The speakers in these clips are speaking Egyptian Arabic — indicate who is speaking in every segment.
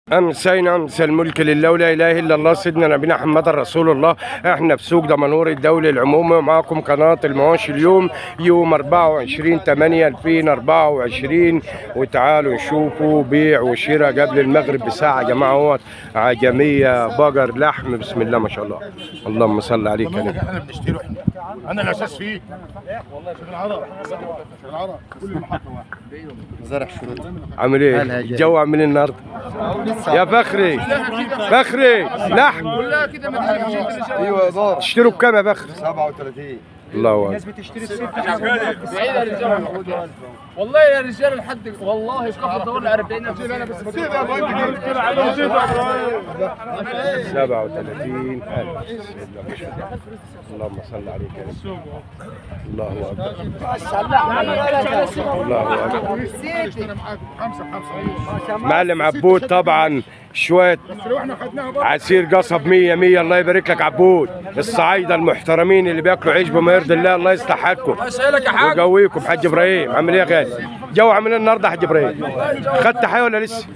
Speaker 1: أمسينا أمس الملك لله ولا إله إلا الله سيدنا نبينا محمد رسول الله إحنا في سوق دمنهور الدولي العمومي ومعاكم قناة المواشي اليوم يوم 24 8 2024 وتعالوا نشوفوا بيع وشراء قبل المغرب بساعة يا جماعة اهوت عجمية بقر لحم بسم الله ما شاء الله اللهم صل عليك يا نبي
Speaker 2: احنا بنشتري احنا انا الاساس فيه والله شوف العرب شوف العرب كل محطه واحد
Speaker 3: زرع شروط
Speaker 1: عامل ايه؟
Speaker 3: هلا جاي.
Speaker 1: الجو عامل ايه النهارده؟ يا فخري فخري لحم
Speaker 3: ايوه دار
Speaker 1: تشتروا بكام يا فخري؟
Speaker 3: 37
Speaker 1: الله اكبر
Speaker 4: بعيد يا رجال والله يا رجال لحد والله كفر دور ل 40 انا بس
Speaker 1: 37 ألف اللهم صل عليك يا نبي الله أكبر الله أكبر
Speaker 2: اشتري معاكم خمسه بخمسه
Speaker 1: معلم عبود طبعا شوية
Speaker 2: واحنا خدناها بقى
Speaker 1: عسير قصب مية مية الله يبارك لك عبود الصعايدة المحترمين اللي بياكلوا عيش بما يرضي الله الله يصلح حالكم
Speaker 4: اسالك يا حاج
Speaker 1: ويقويكم حاج ابراهيم عامل ايه يا غالي؟ جو عامل ايه النهارده يا حاج ابراهيم؟ خدت حاجه ولا لسه؟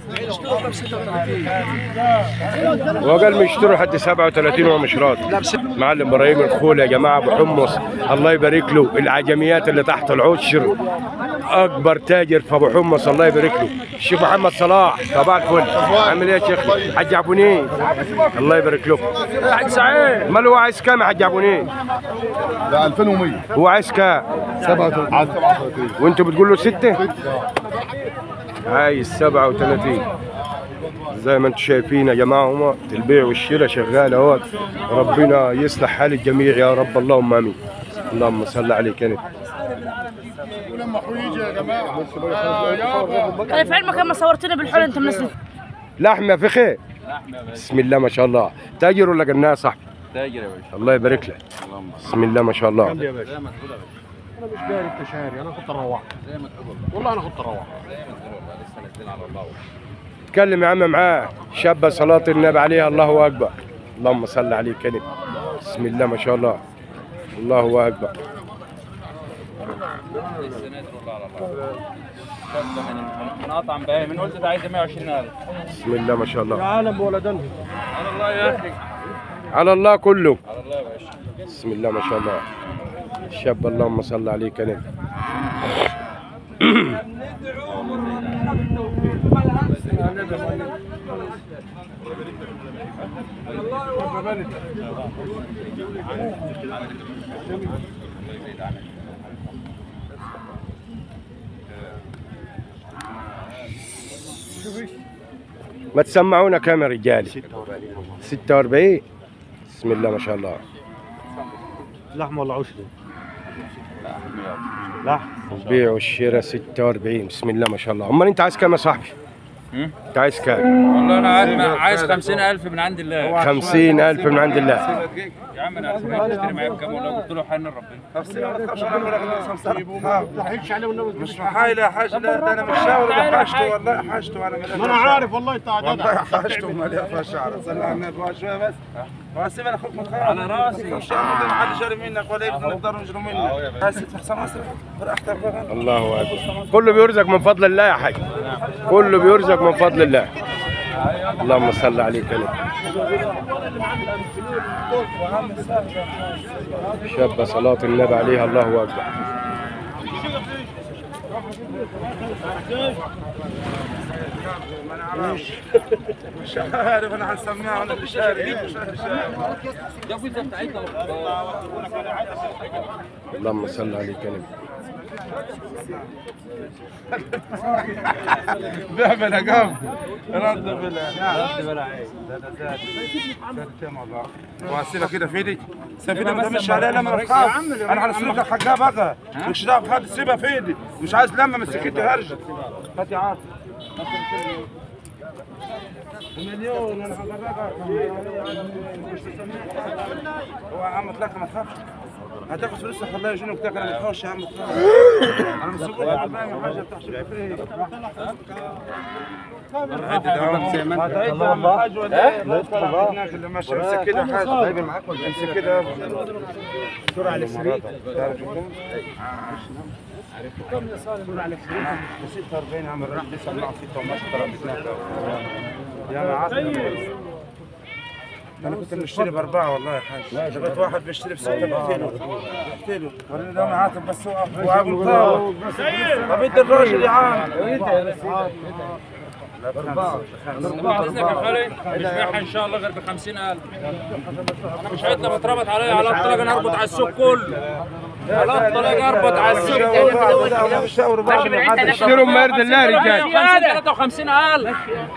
Speaker 1: هو قال ما يشتروا لحد 37 وهو مش راضي معلم ابراهيم الخول يا جماعه ابو حمص الله يبارك له العجميات اللي تحت العشر اكبر تاجر في ابو حمص الله يبارك له الشيخ محمد صلاح صباح الفل عامل ايه يا شيخ حاج عبونين الله يبارك له
Speaker 4: حاج سعيد
Speaker 1: امال هو عايز كام يا حاج عبونين
Speaker 2: ده 2100
Speaker 1: هو عايز كام
Speaker 2: 37 على 37
Speaker 1: وانتوا بتقولوا ستة؟ عايز 37 زي ما انتم شايفين يا جماعه هما البيع والشراء شغال اهوت ربنا يصلح حال الجميع يا رب اللهم امين اللهم صل عليك يا نبي
Speaker 2: ولما اخوي يجي يا جماعه آه، يابا
Speaker 5: انا في علمك لما صورتنا بالحول انت منزل
Speaker 1: لحمه في خير بسم الله ما شاء الله تاجر ولا قناه يا صاحبي
Speaker 4: تاجر يا باشا
Speaker 1: الله يبارك لك بسم الله ما شاء الله
Speaker 2: انا مش داري انت شاري انا كنت اروح والله انا كنت اروح
Speaker 1: اتكلم يا عم معاه شابه صلاه النبي عليها الله اكبر اللهم صل عليك يا نبي بسم الله ما شاء الله الله اكبر
Speaker 4: من اطعم بهاي من قلت ده عايز 120000
Speaker 1: بسم الله ما شاء الله
Speaker 2: عالم ولدن
Speaker 4: على الله يا اخي
Speaker 1: على الله كله
Speaker 4: على الله يا باشا
Speaker 1: بسم الله ما شاء الله الشاب اللهم صل عليك يا نبي ما تسمعونا كام يا رجال 46 بسم الله ما شاء الله
Speaker 3: لحم ولا عشري لحم
Speaker 1: البيع والشراء 46 بسم الله ما شاء الله امال انت عايز كام يا صاحبي
Speaker 4: هم؟
Speaker 1: انت عايز كام
Speaker 4: والله انا عايز عايز 50000 من عند الله
Speaker 1: 50000 من عند الله
Speaker 4: يا عم انا عارف تشتري معايا بكام والله قلت له حن ربنا
Speaker 6: مش محايل يا حاج لا ده انا مش شاور ده حاجته والله حاجته انا
Speaker 2: ما انا عارف والله انت
Speaker 6: والله
Speaker 2: عدد
Speaker 6: حاجته مليئه فيها شعر صلي على النبي بقى شويه بس واسيب انا اخوك متخيل
Speaker 4: على راسي.
Speaker 6: مش ما حد شاري منك ولا يقدر نقدر نجروا منك بس في حسن مصر براحتك بقى
Speaker 1: الله اكبر كله بيرزق من فضل الله يا حاج كله بيرزق من فضل الله اللهم صل عليك يا نبي شاب صلاة النبي عليها الله اكبر
Speaker 6: مش عارف انا هنسميها انا اللي شاري مش انا اللي شاري
Speaker 4: يا ابوي انت بتاعتنا
Speaker 1: اللهم صل عليك يا نبي
Speaker 6: بيعمل اقام رد بلا واسيبها كده في ايدك سيبها ما تمشي عليها لما تخاف انا هنصرف لك حقها بقى مش دعوه بحد سيبها في ايدي مش عايز لما مسكتي هرجه هات يا عاطف مليون انا هغرقك هو يا عم اطلق ما تخافش هتاخد فلوسك الله يجينك تاكل انا ما تخافش يا عم تخاف انا مسكوك يا عم حاجه بتاع شباب هتعيد لما حاجه ولا ايه؟ هناك اللي ماشي امسك كده حاجه امسك كده بسرعه على تعرف كم يا صالح 46 عم راح 9 6 ونص ترى انا كنت بشتري باربعه والله يا حاج لقيت واحد بيشتري بسته قلت له قلت له وريني ده معاكم بس وقف وقف طب انت الراجل يا عم
Speaker 7: باذنك يا خالي مش بيعها ان شاء الله غير ب 50000 انا مش عايزنا بتربط عليا على الطلاق انا اربط على السوق كله على الطلاق اربط على السوق
Speaker 1: اشتروا مرد الله يا رجال
Speaker 7: 53000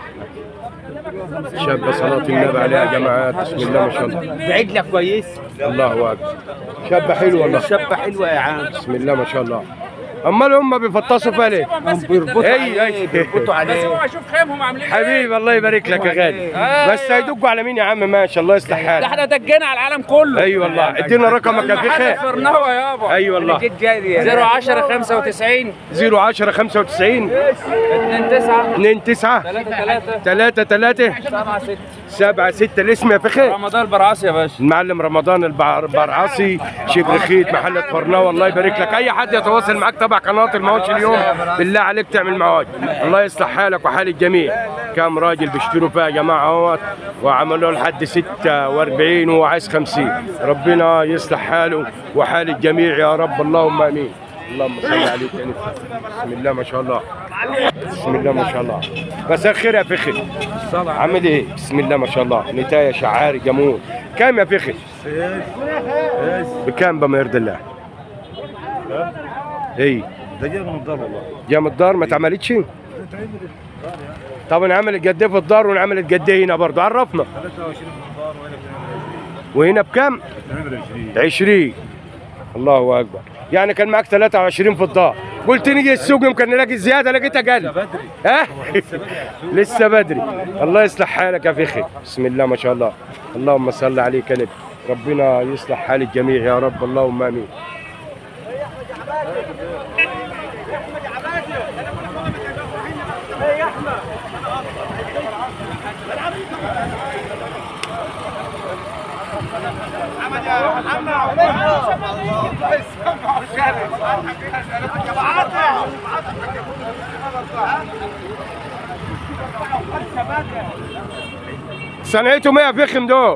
Speaker 1: شاب صلاة النبي عليه يا جماعة بسم الله ما شاء الله
Speaker 8: بعجلة كويس
Speaker 1: الله اكبر شاب حلو والله
Speaker 8: شابة حلوة يا عم
Speaker 1: بسم الله ما شاء الله امال هم بيفطسوا فيها ليه؟
Speaker 8: بيربطوا
Speaker 1: اي
Speaker 8: عليه
Speaker 1: اي
Speaker 8: بيربطوا
Speaker 7: بس
Speaker 8: عليه
Speaker 7: هو شوف خيمهم عاملين ايه
Speaker 1: حبيبي الله يبارك لك يا غالي بس هيدقوا على مين يا عم ماشي الله يصلح
Speaker 7: ده
Speaker 1: حالك
Speaker 7: احنا دجينا على العالم كله
Speaker 1: اي والله ادينا رقمك يا
Speaker 7: محل
Speaker 1: فخر
Speaker 7: فرناوه يابا
Speaker 1: اي والله
Speaker 8: جيت جاري
Speaker 7: 010 95
Speaker 1: 010 95
Speaker 7: 29
Speaker 1: 2 9
Speaker 7: 3 3
Speaker 1: 3 3
Speaker 7: 7 6
Speaker 1: 7 6 الاسم يا فخر
Speaker 7: رمضان البرعاصي يا باشا
Speaker 1: المعلم رمضان البع- البرعاصي شبرخيت محلة فرناوة الله يبارك لك اي حد يتواصل معاك تبع قناة المواشي اليوم بالله عليك تعمل معاك الله يصلح حالك وحال الجميع كام راجل بيشتروا فيها يا جماعة اهوت وعملوا لحد 46 وهو عايز 50 ربنا يصلح حاله وحال الجميع يا رب اللهم امين اللهم صل عليك يا نبي. بسم الله ما شاء الله بسم الله ما شاء الله مساء الخير يا فخر عامل ايه بسم الله ما شاء الله نتاية شعاري جمول كام يا فخر بكام بما يرضي الله اي
Speaker 3: ده جاي من الدار والله
Speaker 1: جا من الدار ما اتعملتش طب انعملت قد ايه في الدار وانعملت قد ايه هنا برضه عرفنا
Speaker 3: 23 في الدار وهنا
Speaker 1: وهنا بكام 20 الله اكبر يعني كان معاك 23 في الدار قلت نيجي السوق يمكن نلاقي زياده لقيت اقل بدري ها لسه بدري الله يصلح حالك يا فخر بسم الله ما شاء الله اللهم صل عليك يا نبي ربنا يصلح حال الجميع يا رب اللهم امين صنعتهم ايه يا فخم دول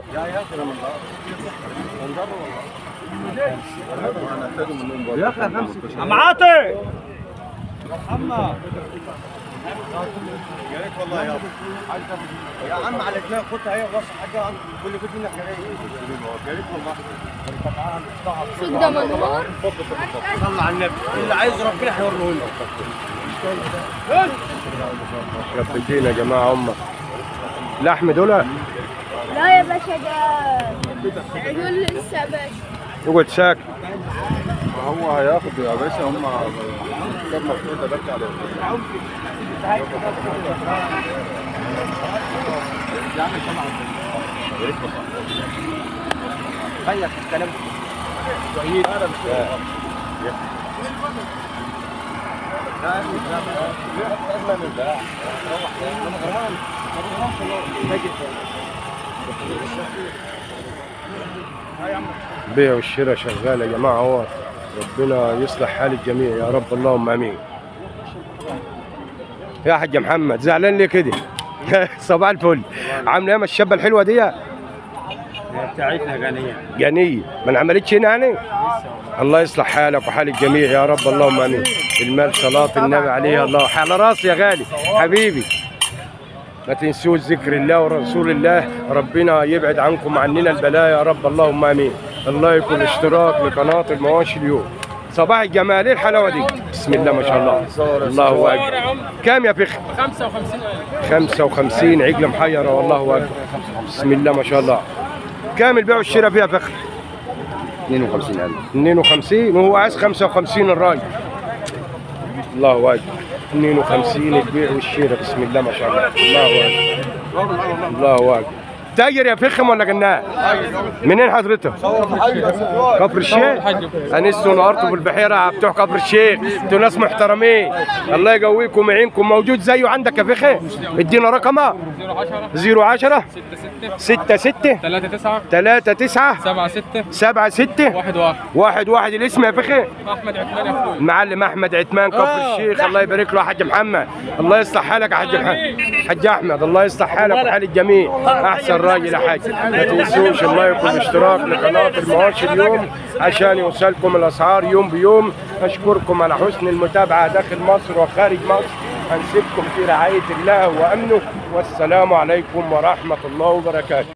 Speaker 3: معاطي يا عم على دماغ خدها هي بص حاجه كل كنت منك يا ريت والله
Speaker 5: سوق ده منور
Speaker 3: صلى على النبي اللي عايز ربنا هيوريه له
Speaker 1: شفتين يا جماعه هم لحم دول
Speaker 5: لا يا باشا ده عيون لسه يا باشا
Speaker 1: يقعد ساكت
Speaker 2: هو هياخد يا باشا هم كام مفروض ابكي عليهم
Speaker 8: خليك الكلام
Speaker 1: البيع والشراء شغال يا جماعه هو ربنا يصلح حال الجميع يا رب اللهم امين يا حاج محمد زعلان ليه كده صباح الفل عامله ايه الشابه الحلوه دي
Speaker 8: بتاعتنا غنية
Speaker 1: جنيه ما انعملتش هنا يعني الله يصلح حالك وحال الجميع يا رب اللهم امين المال صلاه النبي عليه الله على راسي يا غالي حبيبي ما تنسوش ذكر الله ورسول الله ربنا يبعد عنكم عننا البلاء يا رب اللهم امين الله يكون اشتراك لقناه المواشي اليوم صباح الجمال ايه الحلاوه دي بسم الله ما شاء الله الله اكبر كام يا فخر
Speaker 7: 55000
Speaker 1: 55 عجله محيره والله اكبر بسم الله ما شاء الله كام البيع والشراء فيها فخر
Speaker 3: 52000
Speaker 1: 52 وهو عايز 55 الراجل الله اكبر 52 البيع والشراء بسم الله ما شاء الله الله اكبر الله اكبر تاجر يا فخم ولا جنان منين حضرتك كفر الشيخ انستوا نهارتوا في البحيره بتوع كفر الشيخ انتوا ناس محترمين الله يقويكم ويعينكم موجود زيه عندك يا فخم ادينا رقمها 010 6 6
Speaker 7: 3 9
Speaker 1: 3 9
Speaker 7: 7 6
Speaker 1: 7 6
Speaker 7: 1 1
Speaker 1: واحد واحد الاسم يا فخم
Speaker 7: احمد عثمان يا اخوي
Speaker 1: المعلم احمد عثمان كفر الشيخ الله يبارك له يا حاج محمد الله يصلح حالك يا حاج محمد حاج احمد الله يصلح حالك وحال الجميع احسن راجل يا حاج ما تنسوش اللايك والاشتراك لقناه المواشي اليوم عشان يوصلكم الاسعار يوم بيوم اشكركم على حسن المتابعه داخل مصر وخارج مصر هنسيبكم في رعايه الله وامنه والسلام عليكم ورحمه الله وبركاته